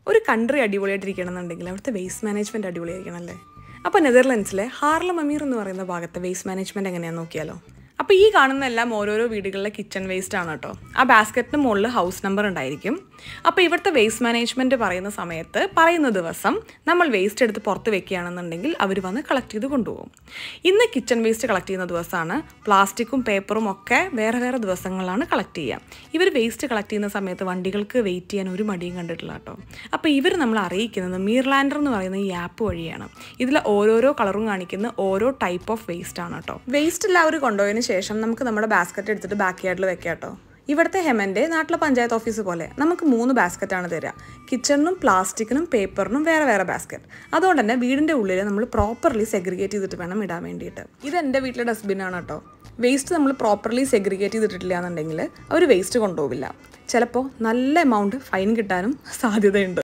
ഒരു കൺട്രി അടിപൊളിയായിട്ടിരിക്കണം എന്നുണ്ടെങ്കിൽ അവിടുത്തെ വേസ്റ്റ് മാനേജ്മെൻറ്റ് അടിപൊളിയായിരിക്കണം അല്ലേ അപ്പോൾ നെതർലൻഡ്സിലെ ഹാർലം അമീർ എന്ന് പറയുന്ന ഭാഗത്തെ വേസ്റ്റ് മാനേജ്മെൻറ്റ് എങ്ങനെയാണെന്ന് നോക്കിയാലോ അപ്പോൾ ഈ കാണുന്ന എല്ലാം ഓരോരോ വീടുകളിലെ കിച്ചൺ വേസ്റ്റ് ആണ് കേട്ടോ ആ ബാസ്ക്കറ്റിന് മുകളിൽ ഹൗസ് നമ്പർ ഉണ്ടായിരിക്കും അപ്പോൾ ഇവിടുത്തെ വേസ്റ്റ് മാനേജ്മെൻറ്റ് പറയുന്ന സമയത്ത് പറയുന്ന ദിവസം നമ്മൾ വേസ്റ്റ് എടുത്ത് പുറത്ത് വെക്കുകയാണെന്നുണ്ടെങ്കിൽ അവർ വന്ന് കളക്ട് ചെയ്ത് കൊണ്ടുപോകും ഇന്ന് കിച്ചൺ വേസ്റ്റ് കളക്ട് ചെയ്യുന്ന ദിവസമാണ് പ്ലാസ്റ്റിക്കും പേപ്പറും ഒക്കെ വേറെ വേറെ ദിവസങ്ങളാണ് കളക്ട് ചെയ്യുക ഇവർ വേസ്റ്റ് കളക്ട് ചെയ്യുന്ന സമയത്ത് വണ്ടികൾക്ക് വെയിറ്റ് ചെയ്യാൻ ഒരു മടിയും കണ്ടിട്ടില്ല കേട്ടോ അപ്പോൾ ഇവർ നമ്മൾ അറിയിക്കുന്നത് മീർലാൻഡർ എന്ന് പറയുന്ന ഈ ആപ്പ് വഴിയാണ് ഇതിൽ ഓരോരോ കളറും കാണിക്കുന്ന ഓരോ ടൈപ്പ് ഓഫ് വേസ്റ്റ് ആണ് കേട്ടോ വേസ്റ്റ് എല്ലാവരും കൊണ്ടുപോയതിന് ശേഷം നമുക്ക് നമ്മുടെ ബാസ്ക്കറ്റ് എടുത്തിട്ട് ബാക്ക് യാർഡിൽ വെക്കാം കേട്ടോ ഇവിടുത്തെ ഹെമൻ്റെ നാട്ടിലെ പഞ്ചായത്ത് ഓഫീസ് പോലെ നമുക്ക് മൂന്ന് ബാസ്ക്കറ്റാണ് തരിക കിച്ചണിനും പ്ലാസ്റ്റിക്കിനും പേപ്പറിനും വേറെ വേറെ ബാസ്ക്കറ്റ് അതുകൊണ്ട് തന്നെ വീടിൻ്റെ ഉള്ളിൽ നമ്മൾ പ്രോപ്പർലി സെഗ്രിഗേറ്റ് ചെയ്തിട്ട് വേണം ഇടാൻ വേണ്ടിയിട്ട് ഇത് എൻ്റെ വീട്ടിലെ ഡസ്റ്റ്ബിനാണ് കേട്ടോ വേസ്റ്റ് നമ്മൾ പ്രോപ്പർലി സെഗ്രിഗേറ്റ് ചെയ്തിട്ടില്ല എന്നുണ്ടെങ്കിൽ അവർ വേസ്റ്റ് കൊണ്ടുപോവില്ല ചിലപ്പോൾ നല്ല എമൗണ്ട് ഫൈൻ കിട്ടാനും സാധ്യതയുണ്ട്